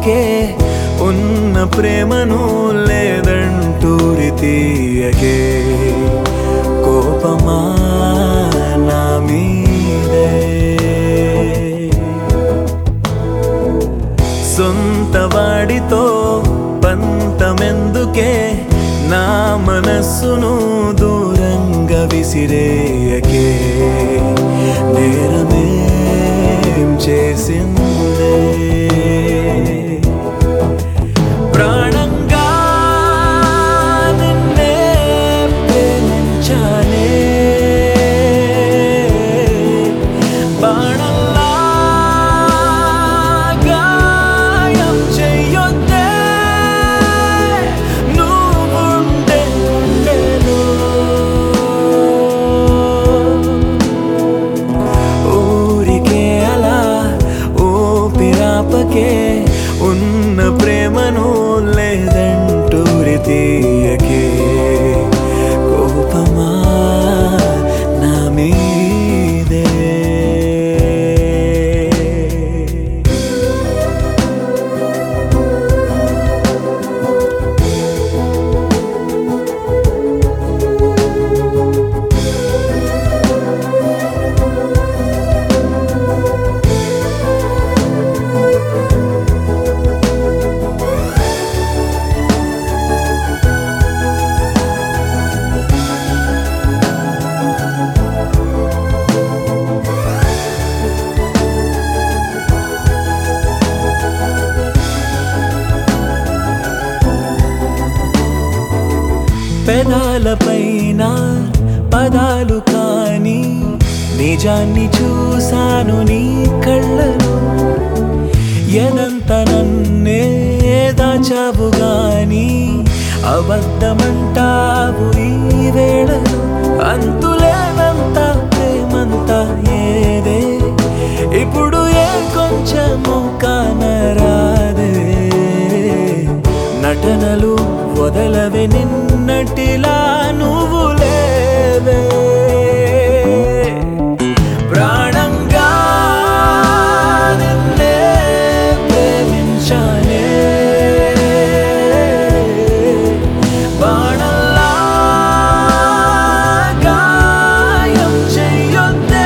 పిరాపకే ఉన్న ప్రేమను లేదంటూరి తీయకే కోపమా నా మీదే సొంత వాడితో పంతమెందుకే నా మనస్సును దూరంగా విసిరేయకే నేరమేం చేసిందే ప్రాణంగా నిన్నే ప్రేమించానే బాణంలా గాయం చెయ్యొద్దే నువ్వుండే గుండెలో ఊరికే అలా ఊపిరాపకే ఉన్న ప్రేమను లేదంటూరి తీయకే కోపమా నా మీదే పెదాలపైన పదాలు కాని నిజాన్ని చూశాను నీ కళ్ళలో ఎదంత నన్నే దాచావు గాని అబద్ధమంటావు ఈ వేళలో అంతులేనంత ప్రేమంత ఏదే ఇప్పుడు ఏ కొంచెము కానరాదే నటనలు వదలవే నిన్నటిలా నువ్వు లేవే ప్రాణంగా నిన్నే ప్రేమించానే బాణంలా గాయం చెయ్యొద్దే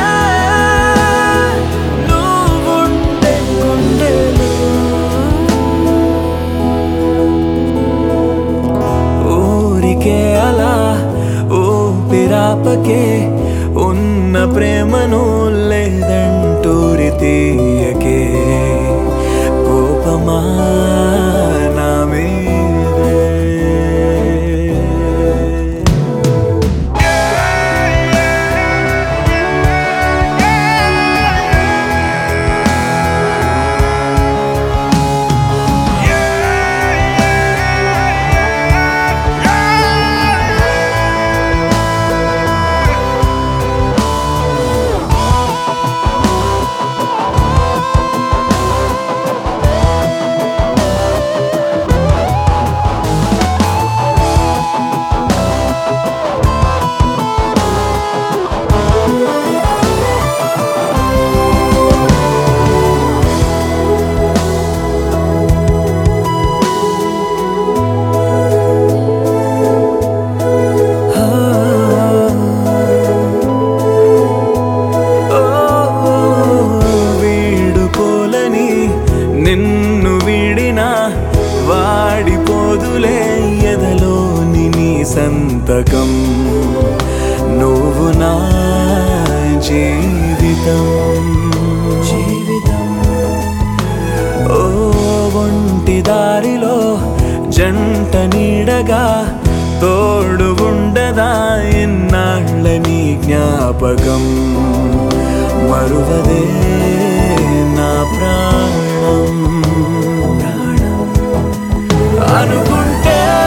నువ్వుండే గుండెలో ఊరికే అలా ఊపిరాపకే ఉన్న ప్రేమను లేదంటూరి తీయకే కోపమా నా మీదే ఓ, వీడుకోలని నిన్ను వీడిన వాడిపోదులే ఎదలోని నీ సంతకం నువ్వు నా జీవితం జీవితం ఓ ఒంటి దారిలో జంట నీడగా తోడు ఉండదా ఎన్నాళ్ళ నీ జ్ఞాపకం మరువదే నా ప్రాణం ప్రాణం అనుకుంటే